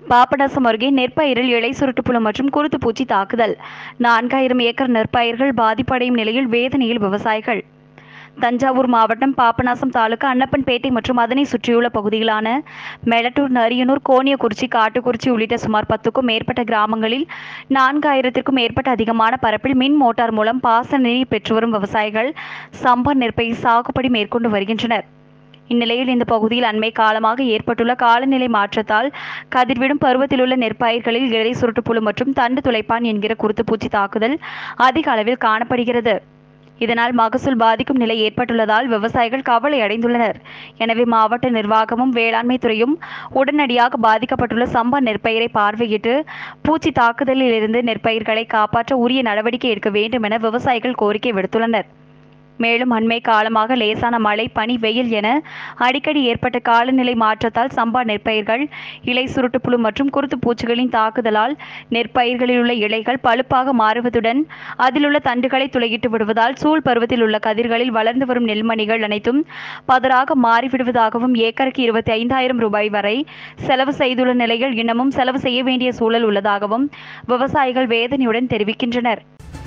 பாபநாசம் அருகே நெற்பயிரில் இலை சுருட்டுப்புழு மற்றும் குருத்து பூச்சி தாக்குதல் நான்காயிரம் ஏக்கர் நெற்பயிர்கள் பாதிப்படையும் நிலையில் வேதனையில் விவசாயிகள் தஞ்சாவூர் மாவட்டம் பாபநாசம் தாலுகா அன்னப்பன்பேட்டை மற்றும் அதனை சுற்றியுள்ள பகுதிகளான மெலட்டூர் நரியனூர் கோனியக்குறிச்சி காட்டுக்குறிச்சி உள்ளிட்ட சுமார் பத்துக்கும் மேற்பட்ட கிராமங்களில் நான்காயிரத்திற்கும் மேற்பட்ட அதிகமான பரப்பில் மின் மோட்டார் மூலம் பாசன நீர் பெற்று வரும் விவசாயிகள் சம்பா நெற்பயிர் சாகுபடி மேற்கொண்டு வருகின்றனர் இந்நிலையில் இந்த பகுதியில் அண்மை காலமாக ஏற்பட்டுள்ள காலநிலை மாற்றத்தால் கதிர்விடும் பருவத்திலுள்ள நெற்பயிர்களில் இலை சுருட்டுப்புழு மற்றும் தண்டு துளைப்பான் என்கிற குருத்துப்பூச்சி தாக்குதல் அதிக அளவில் காணப்படுகிறது இதனால் மகசூல் பாதிக்கும் நிலை ஏற்பட்டுள்ளதால் விவசாயிகள் கவலை அடைந்துள்ளனர் எனவே மாவட்ட நிர்வாகமும் வேளாண்மை துறையும் உடனடியாக பாதிக்கப்பட்டுள்ள சம்பா நெற்பயிரை பார்வையிட்டு பூச்சி தாக்குதலில் இருந்து நெற்பயிர்களை காப்பாற்ற உரிய நடவடிக்கை எடுக்க வேண்டும் என விவசாயிகள் கோரிக்கை விடுத்துள்ளனர் மேலும் அண்மை காலமாக லேசான மழை பனி வெயில் என அடிக்கடி ஏற்பட்ட காலநிலை மாற்றத்தால் சம்பா நெற்பயிர்கள் இலை சுருட்டுப்புழு மற்றும் குருத்து பூச்சிகளின் தாக்குதலால் நெற்பயிர்களில் உள்ள இலைகள் பழுப்பாக மாறுவதுடன் அதிலுள்ள தண்டுகளை துளையிட்டு விடுவதால் சூழ் பருவத்தில் உள்ள கதிர்களில் வளர்ந்து வரும் நெல்மணிகள் அனைத்தும் பதராக மாறிவிடுவதாகவும் ஏக்கருக்கு இருபத்தி ஐந்தாயிரம் ரூபாய் வரை செலவு செய்துள்ள நிலையில் இன்னமும் செலவு செய்ய வேண்டிய சூழல் உள்ளதாகவும் விவசாயிகள் வேதனையுடன் தெரிவிக்கின்றனர்